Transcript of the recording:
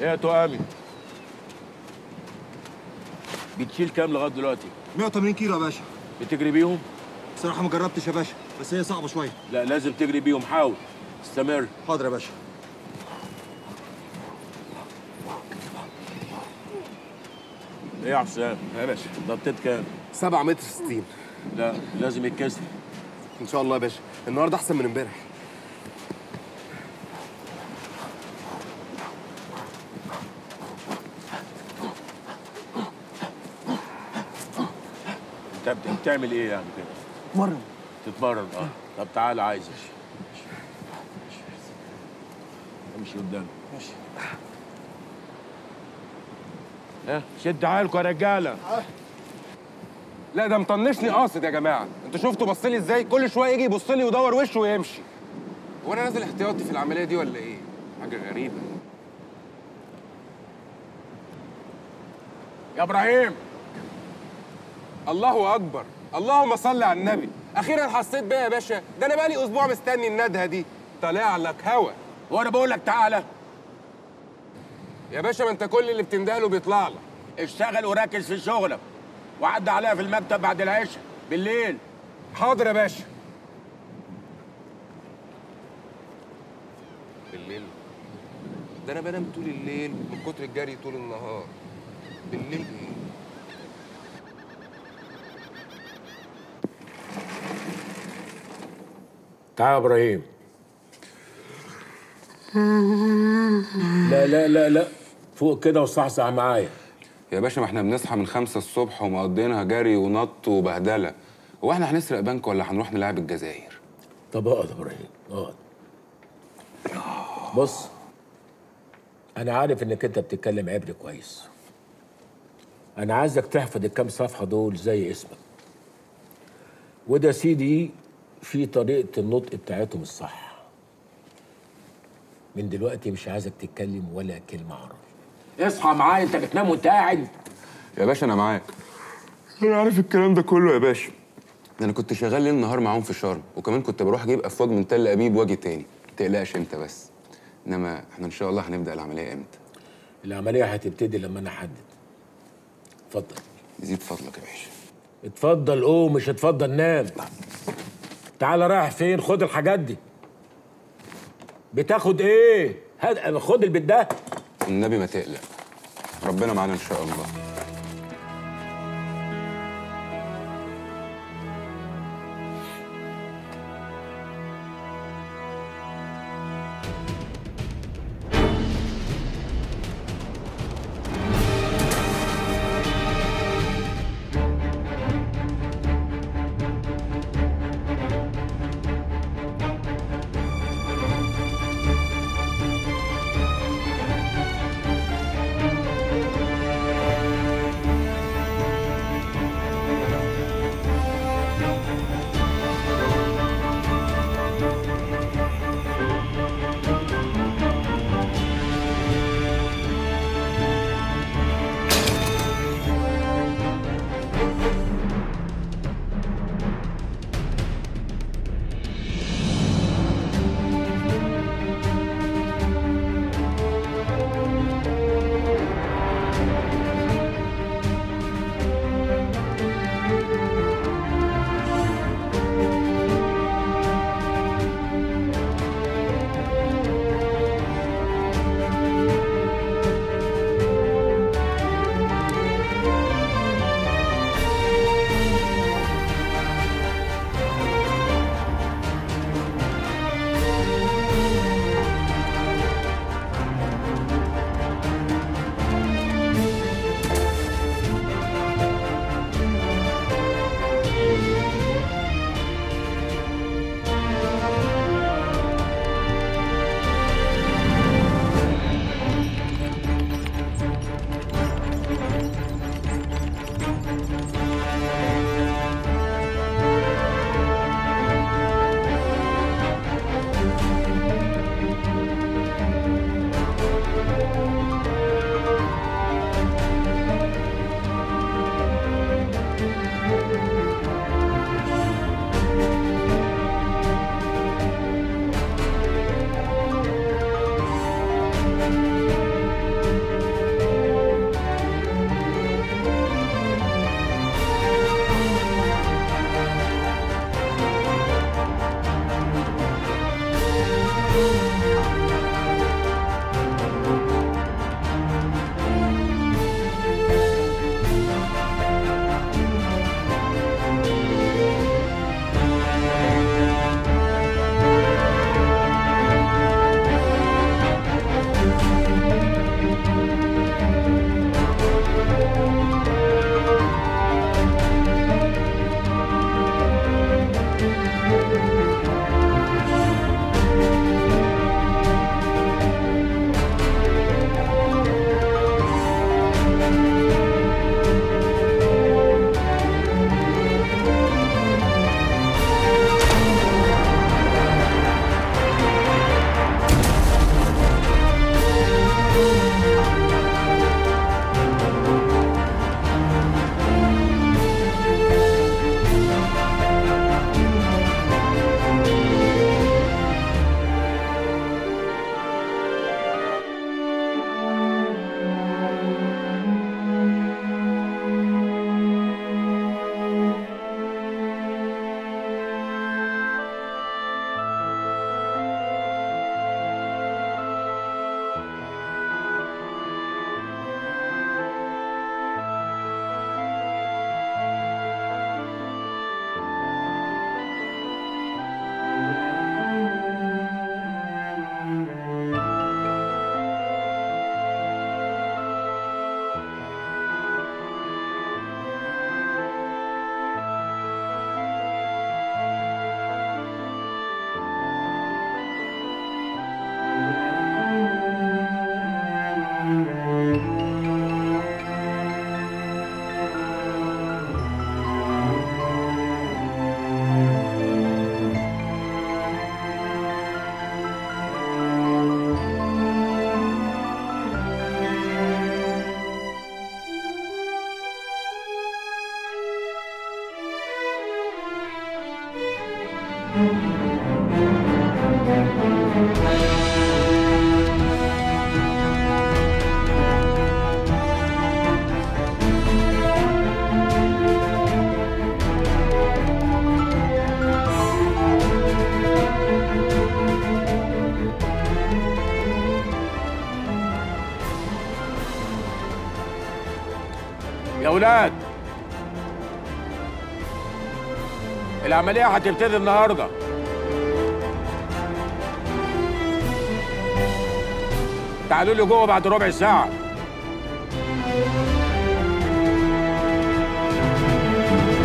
ايه يا تؤامي بتشيل كام لغايه دلوقتي 180 كيلو يا باشا بتجري بيهم بصراحه ما جربتش يا باشا بس هي صعبه شويه لا لازم تجري بيهم حاول استمر حاضر يا باشا ايه يا حسام يا باشا ضبطت كام 7 متر 60 لا لازم يتكسر ان شاء الله يا باشا النهارده احسن من امبارح انت بت- بتعمل ايه يعني كده مرة تتمرن اه طب تعالى عايزك امشي قدام ماشي ها شد حالكم يا رجاله لا ده مطنشني قاصد يا جماعه انتوا شفتوا بص لي ازاي كل شويه يجي يبص لي ويدور وشه ويمشي هو انا نازل احتياطي في العمليه دي ولا ايه حاجه غريبه يا ابراهيم الله اكبر اللهم صل على النبي اخيرا حسيت بيها يا باشا ده انا بقالي اسبوع مستني الندهه دي طالع لك هوا وانا بقول لك تعالى يا باشا ما انت كل اللي بتندهله بيطلع لك اشتغل وركز في شغلك وعدى عليا في المكتب بعد العشاء بالليل حاضر يا باشا بالليل ده انا بنام طول الليل من كتر الجري طول النهار بالليل ايه تعال يا ابراهيم لا لا لا لا فوق كده وصحصح معايا يا باشا ما احنا بنصحى من خمسة الصبح ومقضينها جري ونط وبهدلة هو احنا هنسرق بنك ولا هنروح نلعب الجزائر طب اقعد يا ابراهيم اقعد بص انا عارف انك انت بتتكلم عبري كويس انا عايزك تحفظ الكام صفحه دول زي اسمك وده سي دي في طريقه النطق بتاعتهم الصح من دلوقتي مش عايزك تتكلم ولا كلمه عربي اصحى معايا انت بتنام وانت قاعد يا باشا انا معاك انا عارف الكلام ده كله يا باشا ده انا كنت شغال ليل نهار معاهم في شرم وكمان كنت بروح اجيب افواج من تل ابيب واجي تاني ما تقلقش انت بس انما احنا ان شاء الله هنبدا العمليه امتى العمليه هتبتدي لما انا احدد اتفضل يزيد فضلك يا باشا اتفضل قوم مش اتفضل نام تعال رايح فين خد الحاجات دي بتاخد ايه هات خد البيت ده النبي ما تقلق ربنا معانا ان شاء الله يا ولاد العملية هتبتدي النهاردة تعالوا لي جوه بعد ربع ساعة